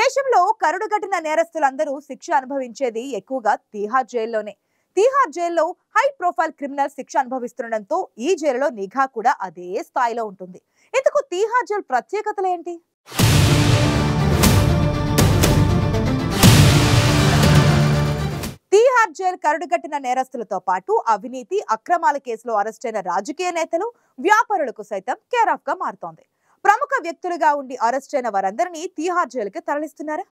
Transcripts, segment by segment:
దేశంలో కరుడుగట్టిన నేరస్తులందరూ శిక్ష అనుభవించేది ఎక్కువగా తీహార్ జైల్లోనే తీహార్ జైల్లో హై ప్రొఫైల్ క్రిమినల్ శిక్ష అనుభవిస్తుండటంతో ఈ జైలులో నిఘా కూడా అదే స్థాయిలో ఉంటుంది ఇందుకు తీహార్ జైల్ ప్రత్యేకతలు ఏంటి తీహార్ జైల్ కరుడుగట్టిన నేరస్తులతో పాటు అవినీతి అక్రమాల కేసులో అరెస్టైన రాజకీయ నేతలు వ్యాపారులకు సైతం కేర్ ఆఫ్ గా మారుతోంది ప్రముఖ వ్యక్తులుగా ఉండి అరెస్టైన వారందరినీ తీహార్ జైలుకి తరలిస్తున్నారా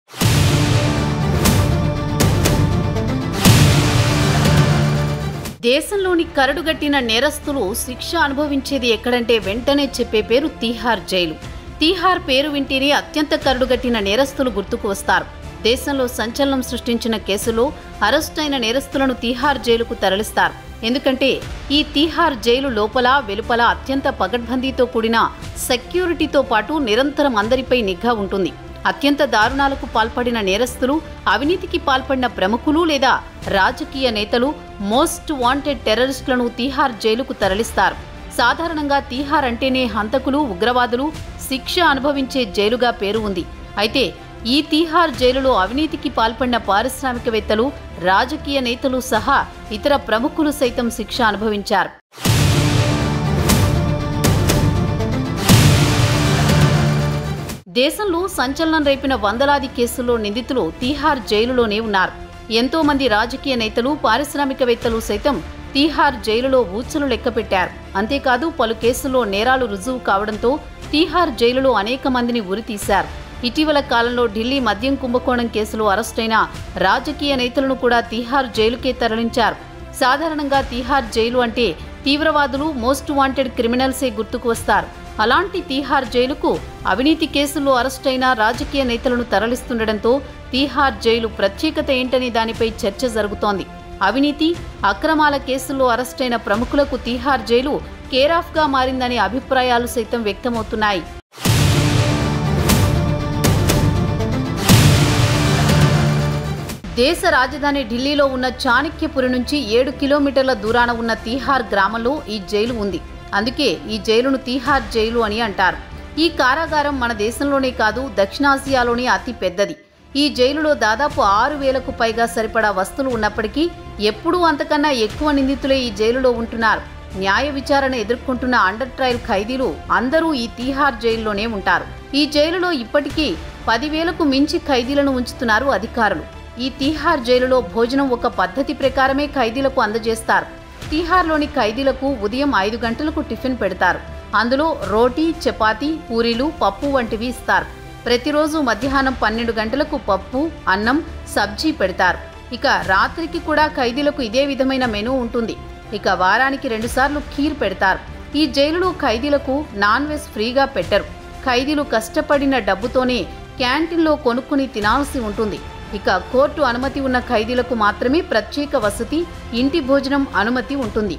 దేశంలోని కరడుగట్టిన నేరస్తులు శిక్ష అనుభవించేది ఎక్కడంటే వెంటనే చెప్పే పేరు తీహార్ జైలు తీహార్ పేరు వింటేనే అత్యంత కరడుగట్టిన నేరస్తులు గుర్తుకు వస్తారు దేశంలో సంచలనం సృష్టించిన కేసులో అరెస్టైన నేరస్తులను తీహార్ జైలుకు తరలిస్తారు ఎందుకంటే ఈ తీహార్ జైలు లోపల వెలుపల అత్యంత పగడ్బందీతో కూడిన సెక్యూరిటీతో పాటు నిరంతరం అందరిపై నిఘా ఉంటుంది అత్యంత దారుణాలకు పాల్పడిన నేరస్తులు అవినీతికి పాల్పడిన ప్రముఖులు లేదా రాజకీయ నేతలు మోస్ట్ వాంటెడ్ టెర్రరిస్టులను తీహార్ జైలుకు తరలిస్తారు సాధారణంగా తీహార్ అంటేనే హంతకులు ఉగ్రవాదులు శిక్ష అనుభవించే జైలుగా పేరు ఉంది అయితే ఈ తీహార్ జైలులో అవినీతికి పాల్పడిన పారిశ్రామికవేత్తలు రాజకీయ నేతలు సహా ఇతర ప్రముఖులు సైతం శిక్ష అనుభవించారు దేశంలో సంచలనం రేపిన వందలాది కేసుల్లో నిందితులు తీహార్ జైలులోనే ఉన్నారు ఎంతో మంది రాజకీయ నేతలు పారిశ్రామికవేత్తలు సైతం తీహార్ జైలులో ఊచలు లెక్కపెట్టారు అంతేకాదు పలు కేసుల్లో నేరాలు రుజువు కావడంతో తీహార్ జైలులో అనేక మందిని ఉరితీశారు ఇటీవల కాలంలో ఢిల్లీ మద్యం కుంభకోణం కేసులో అరెస్టైన రాజకీయ నేతలను కూడా తీహార్ జైలుకే తరలించారు సాధారణంగా తీహార్ జైలు అంటే తీవ్రవాదులు మోస్ట్ వాంటెడ్ క్రిమినల్సే గుర్తుకు వస్తారు అలాంటి తీహార్ జైలుకు అవినీతి కేసుల్లో అరెస్టైన రాజకీయ నేతలను తరలిస్తుండటంతో తీహార్ జైలు ప్రత్యేకత ఏంటనే దానిపై చర్చ జరుగుతోంది అవినీతి అక్రమాల కేసుల్లో అరెస్టైన ప్రముఖులకు తీహార్ జైలు కేరాఫ్గా మారిందనే అభిప్రాయాలు సైతం వ్యక్తమవుతున్నాయి దేశ రాజధాని ఢిల్లీలో ఉన్న చాణక్యపురి నుంచి ఏడు కిలోమీటర్ల దూరాన ఉన్న తీహార్ గ్రామంలో ఈ జైలు ఉంది అందుకే ఈ జైలును తీహార్ జైలు అని అంటారు ఈ కారాగారం మన దేశంలోనే కాదు దక్షిణాసియాలోనే అతి పెద్దది ఈ జైలులో దాదాపు ఆరు వేలకు పైగా సరిపడా వస్తువులు ఉన్నప్పటికీ ఎప్పుడూ అంతకన్నా ఎక్కువ నిందితులే ఈ జైలులో ఉంటున్నారు న్యాయ విచారణ ఎదుర్కొంటున్న అండర్ ట్రయల్ ఖైదీలు అందరూ ఈ తీహార్ జైల్లోనే ఉంటారు ఈ జైలులో ఇప్పటికీ పదివేలకు మించి ఖైదీలను ఉంచుతున్నారు అధికారులు ఈ తీహార్ జైలులో భోజనం ఒక పద్ధతి ప్రకారమే ఖైదీలకు అందజేస్తారు తీహార్లోని ఖైదీలకు ఉదయం ఐదు గంటలకు టిఫిన్ పెడతారు అందులో రోటీ చపాతీ పూరీలు పప్పు వంటివి ఇస్తారు ప్రతిరోజు మధ్యాహ్నం పన్నెండు గంటలకు పప్పు అన్నం సబ్జీ పెడతారు ఇక రాత్రికి కూడా ఖైదీలకు ఇదే విధమైన మెనూ ఉంటుంది ఇక వారానికి రెండుసార్లు ఖీర్ పెడతారు ఈ జైలులో ఖైదీలకు నాన్ వెజ్ ఫ్రీగా పెట్టరు ఖైదీలు కష్టపడిన డబ్బుతోనే క్యాంటీన్లో కొనుక్కుని తినాల్సి ఉంటుంది ఇక కోర్టు అనుమతి ఉన్న ఖైదీలకు మాత్రమే ప్రత్యేక వసతి ఇంటి భోజనం అనుమతి ఉంటుంది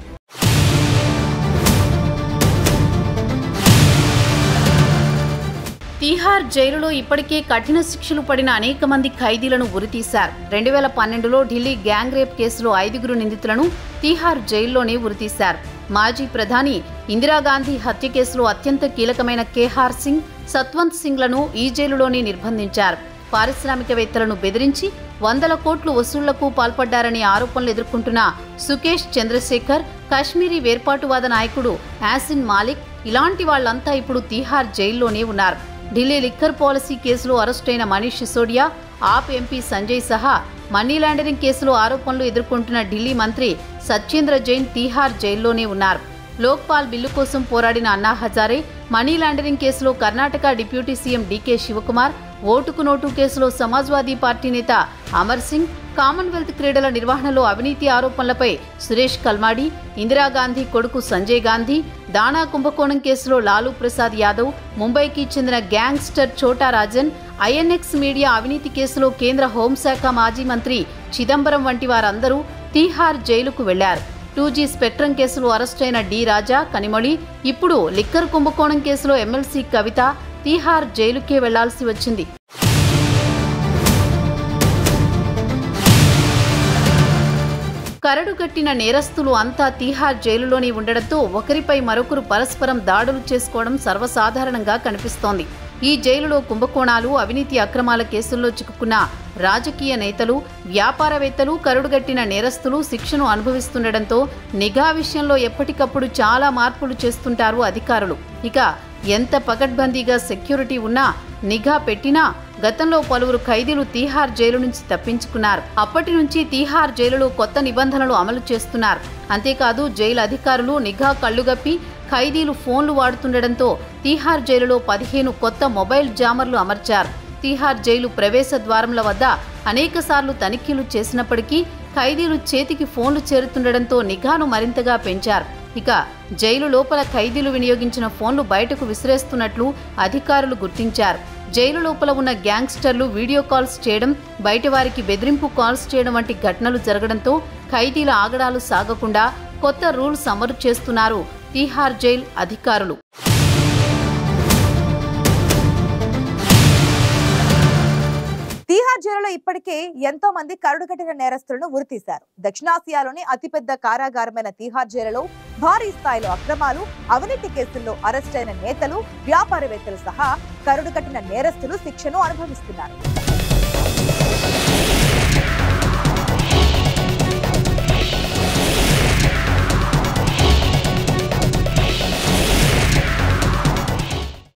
తీహార్ జైలులో ఇప్పటికే కఠిన శిక్షలు పడిన అనేక మంది ఖైదీలను ఉరితీశారు రెండు వేల పన్నెండులో ఢిల్లీ గ్యాంగ్ రేప్ కేసులో ఐదుగురు నిందితులను తీహార్ జైల్లోనే ఉరితీశారు మాజీ ప్రధాని ఇందిరాగాంధీ హత్య కేసులో అత్యంత కీలకమైన కేహార్ సింగ్ సత్వంత్ సింగ్లను ఈ జైలులోనే నిర్బంధించారు పారిశ్రామికవేత్తలను బెదిరించి వందల కోట్లు వసూళ్లకు పాల్పడ్డారనే ఆరోపణలు ఎదుర్కొంటున్న సుకేష్ చంద్రశేఖర్ కాశ్మీరీ వేర్పాటువాద నాయకుడు యాసిన్ మాలిక్ ఇలాంటి వాళ్లంతా ఇప్పుడు తీహార్ జైల్లోనే ఉన్నారు ఢిల్లీ లిక్కర్ పాలసీ కేసులో అరెస్టైన మనీష్ సిసోడియా ఆప్ ఎంపీ సంజయ్ సహా మనీ లాండరింగ్ కేసులో ఆరోపణలు ఎదుర్కొంటున్న ఢిల్లీ మంత్రి సత్యేంద్ర జైన్ తీహార్ జైల్లోనే ఉన్నారు లోక్పాల్ బిల్లు కోసం పోరాడిన అన్నా హజారే మనీ లాండరింగ్ కేసులో కర్ణాటక డిప్యూటీ సీఎం డీకే శివకుమార్ ఓటుకు నోటు కేసులో సమాజ్వాదీ పార్టీ నేత అమర్ సింగ్ కామన్వెల్త్ క్రీడల నిర్వహణలో అవినీతి ఆరోపణలపై సురేష్ కల్మాడి ఇందిరాగాంధీ కొడుకు సంజయ్ గాంధీ దాణా కుంభకోణం కేసులో లాలూ ప్రసాద్ యాదవ్ ముంబైకి చెందిన గ్యాంగ్స్టర్ చోటా రాజన్ ఐఎన్ఎక్స్ మీడియా అవినీతి కేసులో కేంద్ర హోంశాఖ మాజీ మంత్రి చిదంబరం వంటి వారందరూ తీహార్ జైలుకు వెళ్లారు టూ జీ స్పెక్ట్రమ్ కేసులో అరెస్టైన డి రాజా కనిమొళి ఇప్పుడు లిక్కర్ కుంభకోణం కేసులో ఎమ్మెల్సీ కవిత తీహార్ జైలుకే వెళ్లాల్సి వచ్చింది కరడుగట్టిన నేరస్తులు అంతా తీహార్ జైలులోనే ఉండడంతో ఒకరిపై మరొకరు పరస్పరం దాడులు చేసుకోవడం సర్వసాధారణంగా కనిపిస్తోంది ఈ జైలులో కుంభకోణాలు అవినీతి అక్రమాల కేసుల్లో చిక్కుకున్న రాజకీయ నేతలు వ్యాపారవేత్తలు కరుడుగట్టిన నేరస్తులు శిక్షను అనుభవిస్తుండటంతో నిఘా విషయంలో ఎప్పటికప్పుడు చాలా మార్పులు చేస్తుంటారు అధికారులు ఇక ఎంత పకడ్బందీగా సెక్యూరిటీ ఉన్నా నిఘా పెట్టినా గతంలో పలువురు ఖైదీలు తీహార్ జైలు నుంచి తప్పించుకున్నారు అప్పటి నుంచి తీహార్ జైలులో కొత్త నిబంధనలు అమలు చేస్తున్నారు అంతేకాదు జైలు అధికారులు నిఘా కళ్లుగప్పి ఖైదీలు ఫోన్లు వాడుతుండటంతో తీహార్ జైలులో పదిహేను కొత్త మొబైల్ జామర్లు అమర్చారు తీహార్ జైలు ప్రవేశ ద్వారముల వద్ద అనేకసార్లు తనిఖీలు చేసినప్పటికీ ఖైదీలు చేతికి ఫోన్లు చేరుతుండటంతో నిఘాను మరింతగా పెంచారు ఇక జైలు లోపల ఖైదీలు వినియోగించిన ఫోన్లు బయటకు విసిరేస్తున్నట్లు అధికారులు గుర్తించారు జైలు లోపల ఉన్న గ్యాంగ్స్టర్లు వీడియో కాల్స్ చేయడం బయట వారికి బెదిరింపు కాల్స్ చేయడం వంటి ఘటనలు జరగడంతో ఖైదీల ఆగడాలు సాగకుండా కొత్త రూల్స్ అమలు చేస్తున్నారు తీహార్ జైల్ అధికారులు తీహార్ జైలులో ఇప్పటికే ఎంతో మంది కరుడుకట్టిన నేరస్తులను ఉరితీశారు దక్షిణాసియాలోని అతిపెద్ద కారాగారమైన తీహార్ జైలులో భారీ స్థాయిలో అక్రమాలు అవినీతి కేసుల్లో అరెస్ట్ అయిన నేతలు వ్యాపారవేత్తలు సహా కరుడుకట్టిన నేరస్తులు శిక్షను అనుభవిస్తున్నారు